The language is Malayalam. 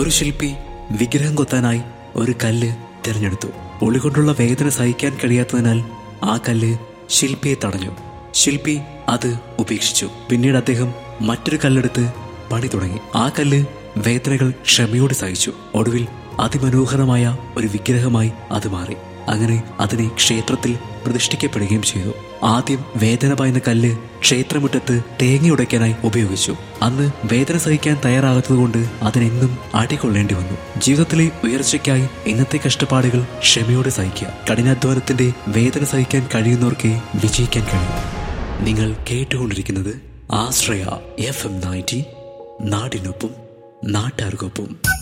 ഒരു ശില്പി വിഗ്രഹം കൊത്താനായി ഒരു കല്ല് തിരഞ്ഞെടുത്തു ഉളി കൊണ്ടുള്ള വേദന സഹിക്കാൻ കഴിയാത്തതിനാൽ ആ കല്ല് ശില്പിയെ തടഞ്ഞു ശില്പി അത് ഉപേക്ഷിച്ചു പിന്നീട് അദ്ദേഹം മറ്റൊരു കല്ലെടുത്ത് പണി തുടങ്ങി ആ കല്ല് വേദനകൾ ക്ഷമയോടെ സഹിച്ചു ഒടുവിൽ അതിമനോഹരമായ ഒരു വിഗ്രഹമായി അത് മാറി അങ്ങനെ അതിനെ ക്ഷേത്രത്തിൽ പ്രതിഷ്ഠിക്കപ്പെടുകയും ചെയ്തു ആദ്യം വേദന പായുന്ന കല്ല് ക്ഷേത്രമുറ്റത്ത് തേങ്ങ ഉടയ്ക്കാനായി ഉപയോഗിച്ചു അന്ന് വേദന സഹിക്കാൻ തയ്യാറാകാത്തതുകൊണ്ട് അതിനെന്നും അടികൊള്ളേണ്ടി വന്നു ജീവിതത്തിലെ ഉയർച്ചയ്ക്കായി ഇന്നത്തെ കഷ്ടപ്പാടുകൾ ക്ഷമയോടെ സഹിക്കുക കഠിനാധ്വാനത്തിന്റെ വേദന സഹിക്കാൻ കഴിയുന്നവർക്ക് വിജയിക്കാൻ കഴിയും നിങ്ങൾ കേട്ടുകൊണ്ടിരിക്കുന്നത് ആശ്രയ എഫ് എം നയൻറ്റി നാടിനൊപ്പം നാട്ടാർക്കൊപ്പം